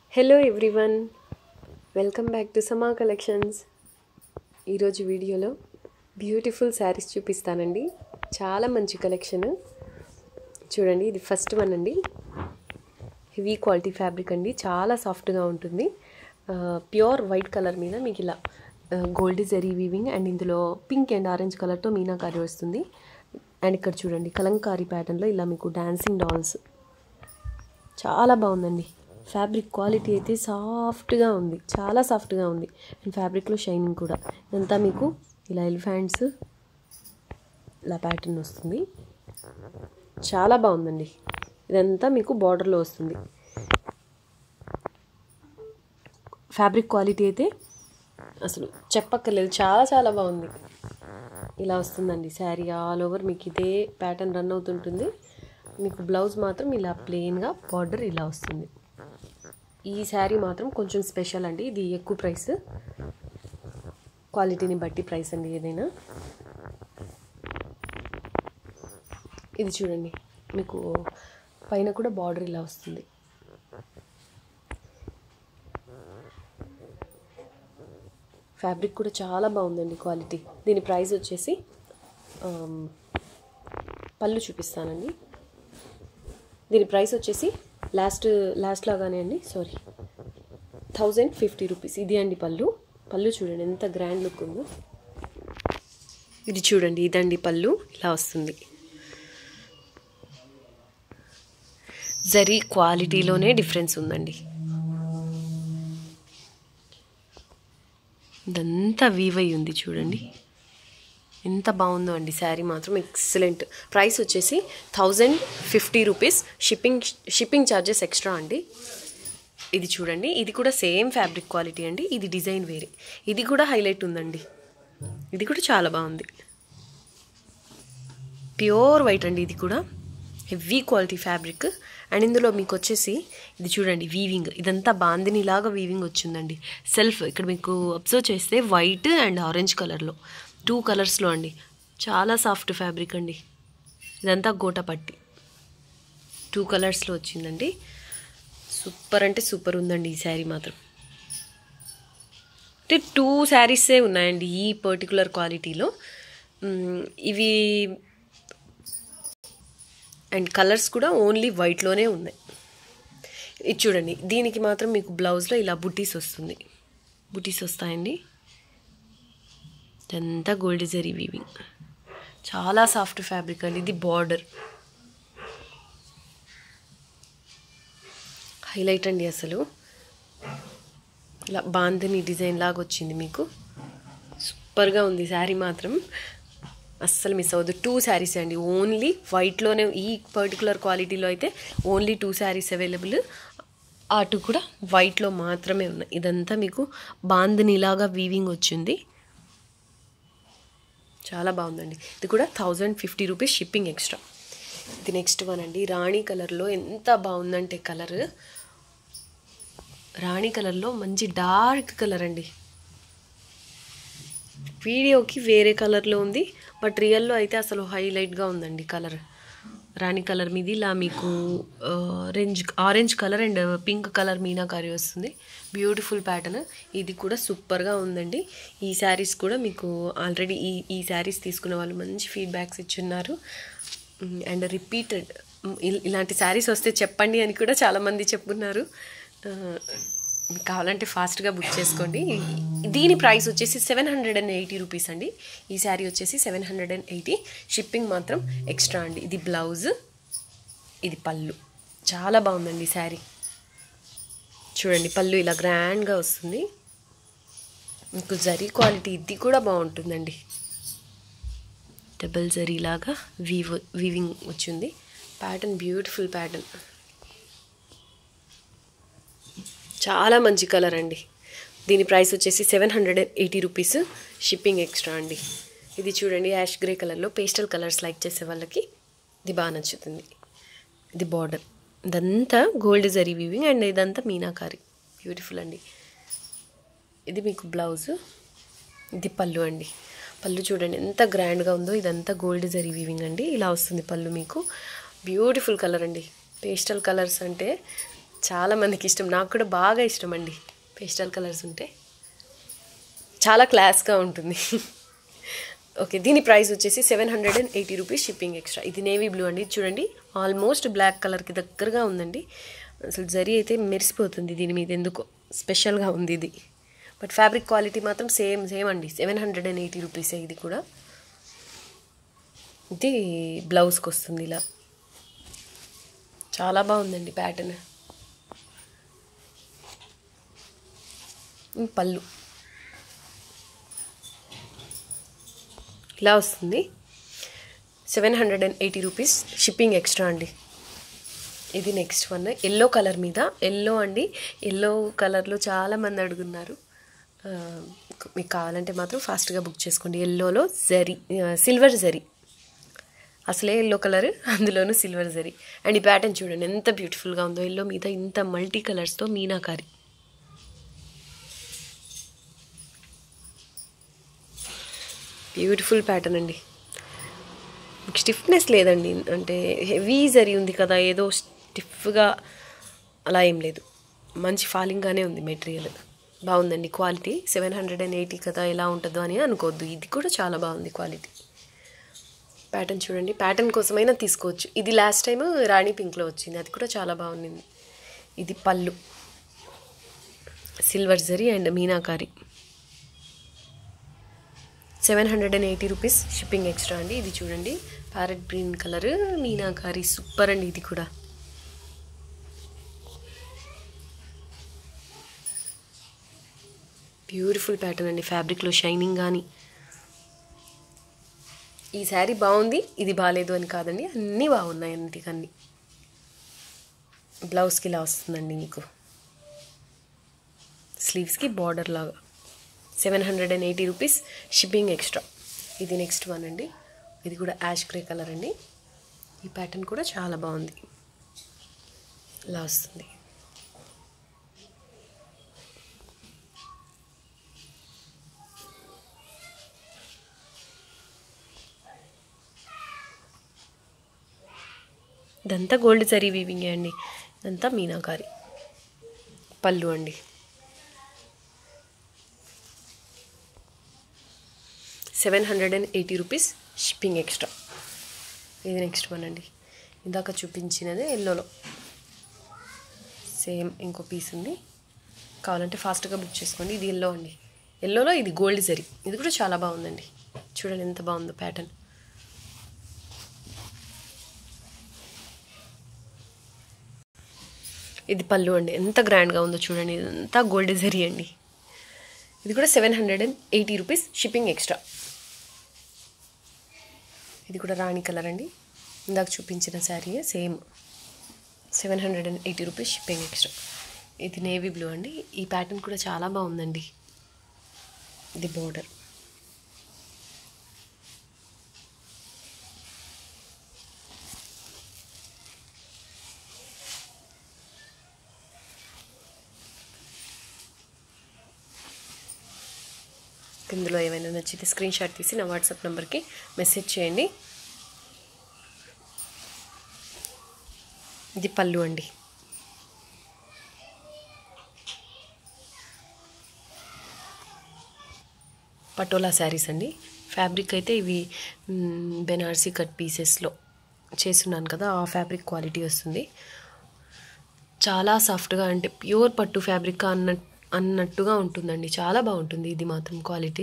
hello everyone welcome back to Sama collections ఈరోజు వీడియోలో beautiful saris చూపిస్తానండి చాలా మంచి కలెక్షన్ చూడండి ఇది ఫస్ట్ వన్ అండి హెవీ క్వాలిటీ ఫ్యాబ్రిక్ అండి చాలా సాఫ్ట్గా ఉంటుంది ప్యూర్ వైట్ కలర్ మీద మీకు ఇలా గోల్డ్ జరీ వీవింగ్ అండ్ ఇందులో పింక్ అండ్ ఆరెంజ్ కలర్తో మీనాకారి వస్తుంది అండ్ ఇక్కడ చూడండి కలంకారీ ప్యాటర్న్లో ఇలా మీకు డాన్సింగ్ డాల్స్ చాలా బాగుందండి ఫ్యాబ్రిక్ క్వాలిటీ అయితే సాఫ్ట్గా ఉంది చాలా సాఫ్ట్గా ఉంది అండ్ ఫ్యాబ్రిక్లో షైనింగ్ కూడా ఇదంతా మీకు ఇలా ఎలిఫెంట్స్ ఇలా ప్యాటర్న్ వస్తుంది చాలా బాగుందండి ఇదంతా మీకు బార్డర్లో వస్తుంది ఫ్యాబ్రిక్ క్వాలిటీ అయితే అసలు చెప్పక్కర్లేదు చాలా చాలా బాగుంది ఇలా వస్తుందండి శారీ ఆల్ ఓవర్ మీకు ఇదే ప్యాటర్న్ రన్ అవుతుంటుంది మీకు బ్లౌజ్ మాత్రం ఇలా ప్లెయిన్గా బార్డర్ ఇలా వస్తుంది ఈ శారీ మాత్రం కొంచెం స్పెషల్ అండి ఇది ఎక్కువ ప్రైస్ క్వాలిటీని బట్టి ప్రైస్ అండి ఏదైనా ఇది చూడండి మీకు పైన కూడా బార్డర్ ఇలా వస్తుంది ఫ్యాబ్రిక్ కూడా చాలా బాగుందండి క్వాలిటీ దీని ప్రైస్ వచ్చేసి పళ్ళు చూపిస్తానండి దీని ప్రైస్ వచ్చేసి లాస్ట్ లాస్ట్ లాగానే అండి సారీ థౌజండ్ ఫిఫ్టీ రూపీస్ ఇది అండి పళ్ళు పళ్ళు చూడండి ఎంత గ్రాండ్ లుక్ ఉందో ఇది చూడండి ఇదండి పళ్ళు ఇలా వస్తుంది జరీ క్వాలిటీలోనే డిఫరెన్స్ ఉందండి ఇదంతా వీవ్ అయి ఉంది చూడండి ఎంత బాగుందో అండి శారీ మాత్రం ఎక్సలెంట్ ప్రైస్ వచ్చేసి thousand fifty rupees shipping shipping charges extra అండి ఇది చూడండి ఇది కూడా సేమ్ ఫ్యాబ్రిక్ క్వాలిటీ అండి ఇది డిజైన్ వేరే ఇది కూడా హైలైట్ ఉందండి ఇది కూడా చాలా బాగుంది ప్యూర్ వైట్ అండి ఇది కూడా హెవీ క్వాలిటీ ఫ్యాబ్రిక్ అండ్ ఇందులో మీకు వచ్చేసి ఇది చూడండి వీవింగ్ ఇదంతా బాందినిలాగా వీవింగ్ వచ్చిందండి సెల్ఫ్ ఇక్కడ మీకు అబ్జర్వ్ చేస్తే వైట్ అండ్ ఆరెంజ్ కలర్లో టూ కలర్స్లో అండి చాలా సాఫ్ట్ ఫ్యాబ్రిక్ అండి ఇదంతా గోటపట్టి టూ కలర్స్లో వచ్చిందండి సూపర్ అంటే సూపర్ ఉందండి ఈ శారీ మాత్రం అంటే టూ శారీసే ఉన్నాయండి ఈ పర్టికులర్ క్వాలిటీలో ఇవి అండ్ కలర్స్ కూడా ఓన్లీ వైట్లోనే ఉన్నాయి ఇది చూడండి దీనికి మాత్రం మీకు బ్లౌజ్లో ఇలా బుటీస్ వస్తుంది బుటీస్ వస్తాయండి ఇదంతా గోల్డ్ జరీ వీవింగ్ చాలా సాఫ్ట్ ఫ్యాబ్రిక్ అండి ఇది బార్డర్ హైలైట్ అండి అసలు ఇలా బాందని డిజైన్ లాగా వచ్చింది మీకు సూపర్గా ఉంది శారీ మాత్రం అస్సలు మిస్ అవ్వదు టూ శారీస్ అండి ఓన్లీ వైట్లోనే ఈ పర్టికులర్ క్వాలిటీలో అయితే ఓన్లీ టూ శారీస్ అవైలబుల్ అటు కూడా వైట్లో మాత్రమే ఉన్నాయి ఇదంతా మీకు బాందనిలాగా వీవింగ్ వచ్చింది చాలా బాగుందండి ఇది కూడా thousand fifty rupees shipping extra ఇది నెక్స్ట్ వన్ అండి రాణి కలర్లో ఎంత బాగుందంటే కలర్ రాణి కలర్లో మంచి డార్క్ కలర్ అండి వీడియోకి వేరే కలర్లో ఉంది బట్ రియల్లో అయితే అసలు హైలైట్గా ఉందండి కలర్ రాణి కలర్ మీది ఇలా మీకు orange orange colour and pink colour meenakari వస్తుంది బ్యూటిఫుల్ ప్యాటర్న్ ఇది కూడా సూపర్గా ఉందండి ఈ శారీస్ కూడా మీకు ఆల్రెడీ ఈ ఈ శారీస్ తీసుకున్న వాళ్ళు మంచి ఫీడ్బ్యాక్స్ ఇచ్చున్నారు అండ్ రిపీటెడ్ ఇలాంటి శారీస్ వస్తే చెప్పండి అని కూడా చాలామంది చెప్పున్నారు కావాలంటే ఫాస్ట్గా బుక్ చేసుకోండి దీని ప్రైస్ వచ్చేసి seven hundred and eighty rupees అండి ఈ శారీ వచ్చేసి seven hundred and eighty shipping మాత్రం ఎక్స్ట్రా అండి ఇది బ్లౌజ్ ఇది పళ్ళు చాలా బాగుందండి ఈ శారీ చూడండి పళ్ళు ఇలా గ్రాండ్గా వస్తుంది మీకు జరీ క్వాలిటీ ఇది కూడా బాగుంటుందండి డబల్ జరీ లాగా వీవ్ వీవింగ్ వచ్చింది ప్యాటర్న్ బ్యూటిఫుల్ ప్యాటర్న్ చాలా మంచి కలర్ అండి దీని ప్రైస్ వచ్చేసి seven hundred and eighty rupees shipping extra అండి ఇది చూడండి యాష్ గ్రే కలర్లో పేస్టల్ కలర్స్ లైక్ చేసే వాళ్ళకి ఇది బాగా నచ్చుతుంది ఇది బార్డర్ ఇదంతా గోల్డ్ జరీ వీవింగ్ అండ్ ఇదంతా మీనాకారి బ్యూటిఫుల్ అండి ఇది మీకు బ్లౌజ్ ఇది పళ్ళు అండి పళ్ళు చూడండి ఎంత గ్రాండ్గా ఉందో ఇదంతా గోల్డ్ జరీ వీవింగ్ అండి ఇలా వస్తుంది పళ్ళు మీకు బ్యూటిఫుల్ కలర్ అండి పేస్టల్ కలర్స్ అంటే చాలా మందికి ఇష్టం నాకు కూడా బాగా ఇష్టం అండి పేస్టల్ కలర్స్ ఉంటే చాలా క్లాస్గా ఉంటుంది ఓకే దీని ప్రైస్ వచ్చేసి seven hundred and eighty rupees shipping extra ఇది నేవీ బ్లూ అండి చూడండి ఆల్మోస్ట్ బ్లాక్ కలర్కి దగ్గరగా ఉందండి అసలు జరీ అయితే మెరిసిపోతుంది దీని మీద ఎందుకో స్పెషల్గా ఉంది ఇది బట్ ఫ్యాబ్రిక్ క్వాలిటీ మాత్రం సేమ్ సేమ్ అండి సెవెన్ హండ్రెడ్ అండ్ ఎయిటీ రూపీసే ఇది కూడా ఇది బ్లౌజ్కి వస్తుంది ఇలా చాలా బాగుందండి ప్యాటర్న్ పళ్ళు ఇలా వస్తుంది seven hundred and eighty rupees shipping extra అండి ఇది నెక్స్ట్ వన్ ఎల్లో కలర్ మీద ఎల్లో అండి ఎల్లో కలర్లో చాలామంది అడుగున్నారు ఆ, మీకు కావాలంటే మాత్రం ఫాస్ట్గా బుక్ చేసుకోండి ఎల్లోలో జరీ సిల్వర్ జరీ అసలే ఎల్లో కలర్ అందులోనూ సిల్వర్ జరీ అండ్ ఈ ప్యాటర్న్ చూడండి ఎంత బ్యూటిఫుల్గా ఉందో ఎల్లో మీద ఇంత మల్టీ కలర్స్తో మీనాకారి బ్యూటిఫుల్ ప్యాటర్న్ అండి మీకు స్టిఫ్నెస్ లేదండి అంటే హెవీ జరీ ఉంది కదా ఏదో స్టిఫ్గా అలా ఏం లేదు మంచి ఫాలింగ్గానే ఉంది మెటీరియల్ బాగుందండి quality seven hundred and eighty కదా ఎలా ఉంటుందో అని అనుకోవద్దు ఇది కూడా చాలా బాగుంది క్వాలిటీ ప్యాటర్న్ చూడండి ప్యాటర్న్ కోసమైనా తీసుకోవచ్చు ఇది లాస్ట్ టైం రాణి పింక్లో వచ్చింది అది కూడా చాలా బాగుంది ఇది పళ్ళు silver zari and meenakari seven hundred and eighty rupees shipping extra అండి ఇది చూడండి parrot green colour meenakari super అండి ఇది కూడా బ్యూటిఫుల్ ప్యాటర్న్ అండి ఫ్యాబ్రిక్లో షైనింగ్ కానీ ఈ శారీ బాగుంది ఇది బాగాలేదు అని కాదండి అన్నీ బాగున్నాయి అన్నిటికన్నీ బ్లౌజ్కి ఇలా వస్తుందండి మీకు స్లీవ్స్కి బార్డర్ లాగా seven hundred and eighty rupees shipping extra ఇది నెక్స్ట్ వన్ అండి ఇది కూడా యాష్ గ్రే కలర్ అండి ఈ ప్యాటర్న్ కూడా చాలా బాగుంది ఇలా వస్తుంది ఇదంతా గోల్డ్ జరీ వీవింగే అండి ఇదంతా మీనాకారి పళ్ళు అండి seven hundred and eighty rupees shipping extra ఇది నెక్స్ట్ వన్ అండి ఇందాక చూపించినదే ఎల్లోలో సేమ్ ఇంకో పీస్ ఉంది కావాలంటే ఫాస్ట్గా బుక్ చేసుకోండి ఇది ఎల్లో అండి ఎల్లోలో ఇది గోల్డ్ జరీ ఇది కూడా చాలా బాగుందండి చూడండి ఎంత బాగుందో ప్యాటర్న్ ఇది పళ్ళు అండి ఎంత గ్రాండ్గా ఉందో చూడండి ఇదంతా గోల్డ్ జరీ అండి ఇది కూడా seven hundred and eighty rupees shipping extra ఇది కూడా రాణి కలర్ అండి ఇందాక చూపించిన sari same seven hundred and eighty rupees shipping extra ఇది నేవీ బ్లూ అండి ఈ ప్యాటర్న్ కూడా చాలా బాగుందండి ఇది బోర్డర్ ఇందులో ఏమైనా నచ్చితే స్క్రీన్ షాట్ తీసి నా వాట్సాప్ నెంబర్కి మెసేజ్ చేయండి ఇది పళ్ళు అండి పటోలా శారీస్ అండి ఫ్యాబ్రిక్ అయితే ఇవి మ్, బెనారసీ కట్ పీసెస్లో చేస్తున్నాను కదా ఆ ఫ్యాబ్రిక్ క్వాలిటీ వస్తుంది చాలా సాఫ్ట్గా అంటే ప్యూర్ పట్టు ఫ్యాబ్రిక్ అన్న అన్నట్టుగా ఉంటుందండి చాలా బాగుంటుంది ఇది మాత్రం క్వాలిటీ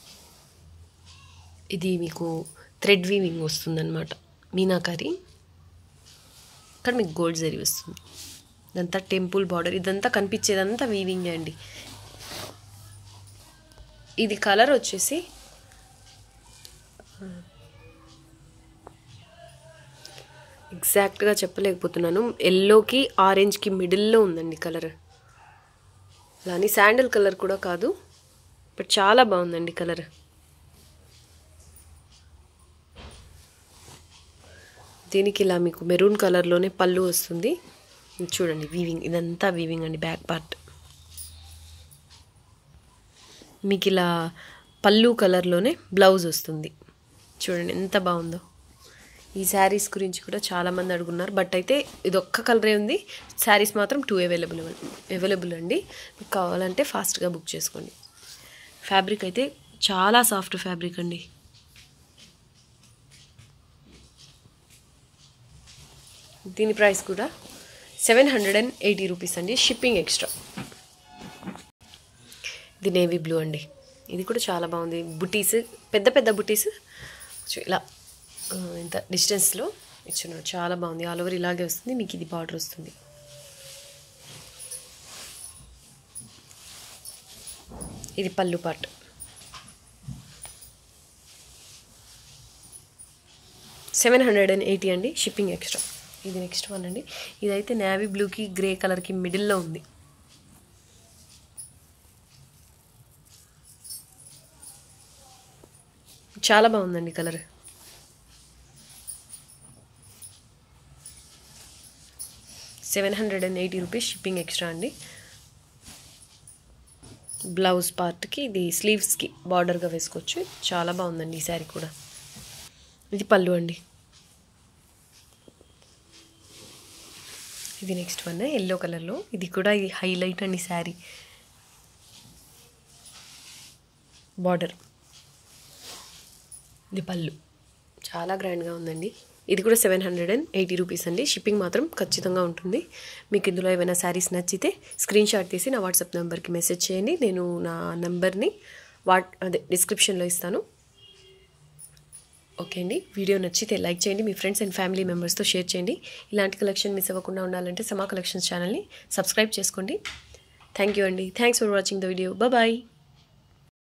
ఇది మీకు థ్రెడ్ వీవింగ్ వస్తుందన్నమాట మీనాకారి ఇక్కడ మీకు గోల్డ్ జరీ వస్తుంది ఇదంతా టెంపుల్ బార్డర్ ఇదంతా కనిపించేదంతా వీవింగ్ అండి ఇది కలర్ వచ్చేసి ఎగ్జాక్ట్గా చెప్పలేకపోతున్నాను ఎల్లోకి ఆరెంజ్కి మిడిల్లో ఉందండి కలర్ అలానే శాండల్ కలర్ కూడా కాదు బట్ చాలా బాగుందండి కలర్ దీనికి ఇలా మీకు మెరూన్ కలర్లోనే పళ్ళు వస్తుంది ఇది చూడండి వీవింగ్ ఇదంతా వీవింగ్ అండి బ్యాక్ పార్ట్ మీకు ఇలా పళ్ళు కలర్లోనే బ్లౌజ్ వస్తుంది చూడండి ఎంత బాగుందో ఈ శారీస్ గురించి కూడా చాలామంది అడుగున్నారు బట్ అయితే ఇది ఒక్క కలరే ఉంది శారీస్ మాత్రం టూ అవైలబుల్ అవైలబుల్ అండి మీకు కావాలంటే ఫాస్ట్గా బుక్ చేసుకోండి ఫ్యాబ్రిక్ అయితే చాలా సాఫ్ట్ ఫ్యాబ్రిక్ అండి దీని ప్రైస్ కూడా seven hundred and eighty rupees అండి షిప్పింగ్ ఎక్స్ట్రా ఇది నేవీ బ్లూ అండి ఇది కూడా చాలా బాగుంది బుటీస్ పెద్ద పెద్ద బుటీస్ ఇలా ఆ, ఇంత డిస్టెన్స్లో ఇచ్చున్నారు చాలా బాగుంది ఆల్ ఓవర్ ఇలాగే వస్తుంది మీకు ఇది బార్డర్ వస్తుంది ఇది పళ్ళు part seven hundred and eighty అండి షిప్పింగ్ ఎక్స్ట్రా ఇది నెక్స్ట్ వన్ అండి ఇదైతే నేవీ బ్లూకి గ్రే కలర్కి మిడిల్లో ఉంది చాలా బాగుందండి colour seven hundred and eighty rupees shipping extra అండి బ్లౌజ్ పార్ట్కి ఇది స్లీవ్స్కి బార్డర్గా వేసుకోవచ్చు చాలా బాగుందండి ఈ శారీ కూడా ఇది పళ్ళు అండి ఇది నెక్స్ట్ వన్ ఎల్లో కలర్లో ఇది కూడా ఇది హైలైట్ అండి శారీ బార్డర్ ఇది పళ్ళు చాలా గ్రాండ్గా ఉందండి ఇది కూడా seven hundred and eighty rupees అండి షిప్పింగ్ మాత్రం ఖచ్చితంగా ఉంటుంది మీకు ఇందులో ఏమైనా శారీస్ నచ్చితే స్క్రీన్ షాట్ తీసి నా వాట్సాప్ నెంబర్కి మెసేజ్ చేయండి నేను నా నెంబర్ని వాట్ అదే డిస్క్రిప్షన్లో ఇస్తాను ఓకే అండి వీడియో నచ్చితే లైక్ చేయండి మీ ఫ్రెండ్స్ అండ్ ఫ్యామిలీ మెంబర్స్తో షేర్ చేయండి ఇలాంటి కలెక్షన్ మిస్ అవ్వకుండా ఉండాలంటే సమా కలెక్షన్స్ ఛానల్ని సబ్స్క్రైబ్ చేసుకోండి థ్యాంక్ యూ అండి thanks for watching the video bye